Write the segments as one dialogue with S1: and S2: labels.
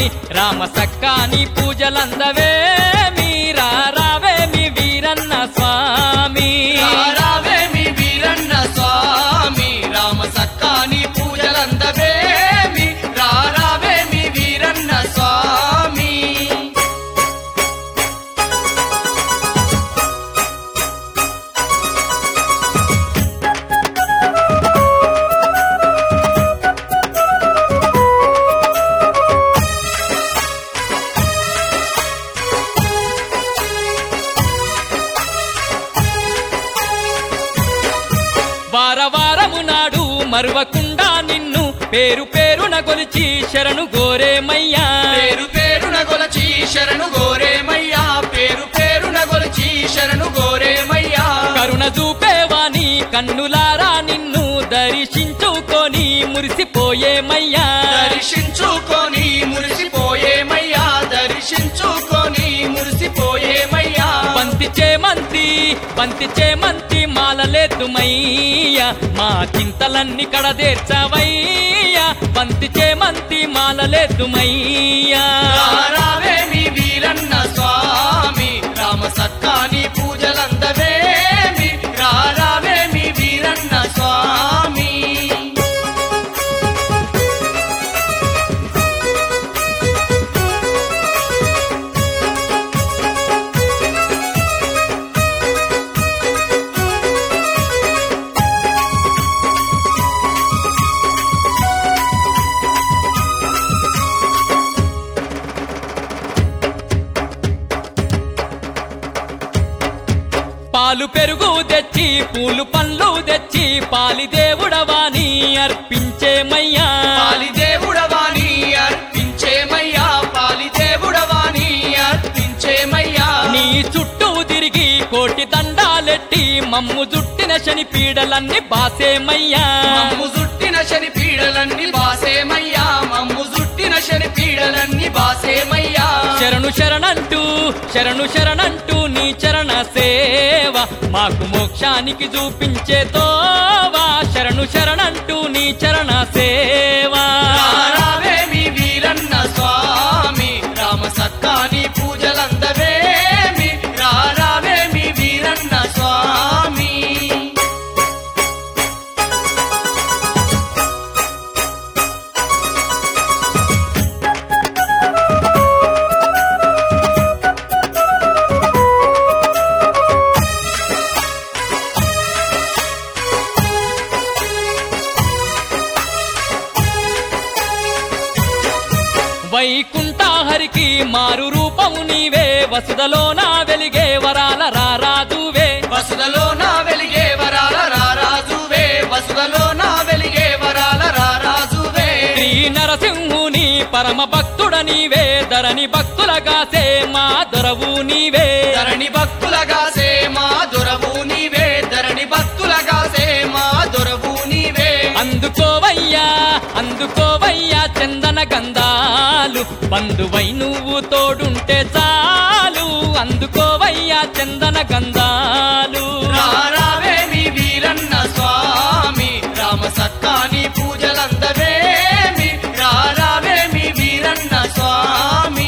S1: రామ సక్కాని పూజలందవే మీరా రావే మీ వీరన్న స్వామి
S2: రారావేమి వీరన్న స్వామి రామ సక్కాని పూజలందవేమి రారావేమి వీరన్న స్వామి
S1: వార వారము నాడు మరువకుండా నిన్ను పేరు పేరున గొలిచి శరణు గోరేమయ్యా
S2: పేరు పేరున గొలచి శరణు గోరేమయ్యా పేరు పేరున గొలచి శరణు గోరేమయ్యా
S1: కరుణ చూపేవాని కన్నులారా నిన్ను దర్శించుకొని మురిసిపోయేమయ్యా
S2: దర్శించుకొని మురిసిపోయేమయ్యా దర్శించుకొని మురిసిపోయేమయ్యా
S1: పంతి చేమంతి పంతి చేమంతి మాలలేద్దుమయ్యా మా చింతలన్నీ కడదేర్చవయ్యా పంతి చేమంతి మాలలేద్దుమయ్యా
S2: రారావేమి వీరన్న స్వామి రామ సక్కాని పూజలందవేమి రారావేమి వీరన్న స్వామి
S1: పాలు పెరుగు తెచ్చి పూలు పండ్లు తెచ్చి పాలి దేవుడవాని అర్పించేమయ్యా
S2: పాలి దేవుడవాణి అర్పించేమయ్యా పాలి దేవుడవాణి అర్పించేమయ్యా
S1: నీ చుట్టూ తిరిగి కోటి దండాలెట్టి మమ్ము జుట్టిన శని పీడలన్నీ బాసేమయ్యా
S2: మమ్ము జుట్టిన శని పీడలన్నీ బాసేమయ్యా మమ్ము జుట్టిన శని పీడలన్నీ బాసేమయ్యా
S1: శరణు శరణంటూ శరణు శరణంటూ నీ చరణ సేవ మాకు మోక్షానికి చూపించే తోవా శరణు శరణంటూ నీ చరణ సేవ
S2: రారావేమి వీరన్న స్వామి రామ సక్కాని పూజలందవేమి రారావేమి వీరన్న స్వామి
S1: వైకుంఠహరికి మారు రూపము నీవే వసుదలోన వెలిగే వరాల రారాజువే
S2: వసుదలో నా వెలిగే వరాల రారాజువే వసుదలో నా వెలిగే వరాల రారాజువే
S1: శ్రీ నరసింహుని పరమ భక్తుడ నీవే ధరణి భక్తులగాసే మా దొరవు నీవే
S2: ధరణి భక్తులగాసే మా దొరవు నీవే ధరణి భక్తులగాసే మా దొరవు నీవే
S1: అందుకోవయ్యా అందుకోవయ్యా చందన గంధాలు బంధువై నువ్వు తోడుంటే చాలు అందుకోవయ్యా చందన గంధాలు
S2: రారావేమి వీరన్న స్వామి రామ సక్కాని పూజలందవేమి రారావేమి వీరన్న స్వామి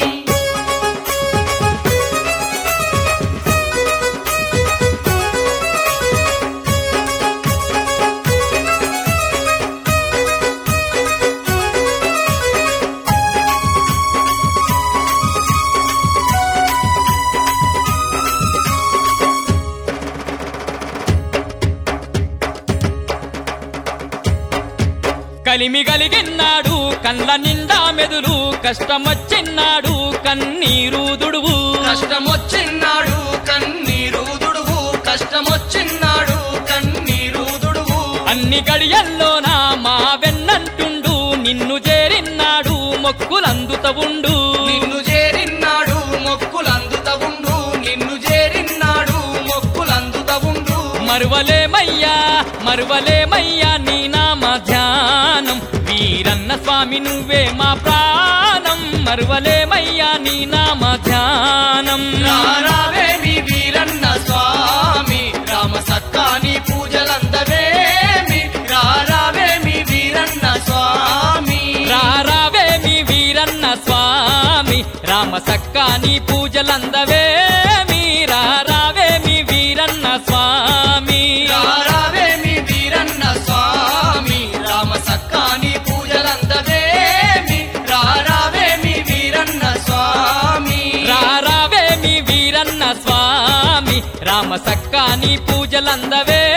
S1: కలిమి కలిగిన్నాడు కళ్ళ నిండా మెదులు కష్టమొచ్చిన్నాడు కన్నీరు దుడువు
S2: కష్టమొచ్చిన్నాడు కన్నీరు దుడువు కష్టమొచ్చిన్నాడు కన్నీరు దుడువు
S1: అన్ని గడియల్లోన మా వెన్నంటుండు నిన్ను చేరిన్నాడు మొక్కులందుత ఉండు
S2: నిన్ను చేరిన్నాడు మొక్కులందుత ఉండు నిన్ను చేరిన్నాడు మొక్కులందుత ఉండు
S1: మరువలేమయ్యా మరువలేమయ్యా నీ నామ ధ్యానం వీరన్న స్వామి నువ్వే మా ప్రాణం మరువలేమయ్యా నీ నామ ధ్యానం
S2: రారావేమి వీరన్న స్వామి రామ సక్కాని పూజలందవేమి రారావేమి వీరన్న స్వామి
S1: రారావే మీ వీరన్న స్వామి సక్కాని పూజలందవే మీరా రావే మీ వీరన్న స్వామి
S2: రారావేమి వీరన్న స్వామి రామ సక్కాని పూజలందవేమి రారావేమి వీరన్న స్వామి
S1: రారావే మీ వీరన్న స్వామి రామ సక్కాని పూజలందవే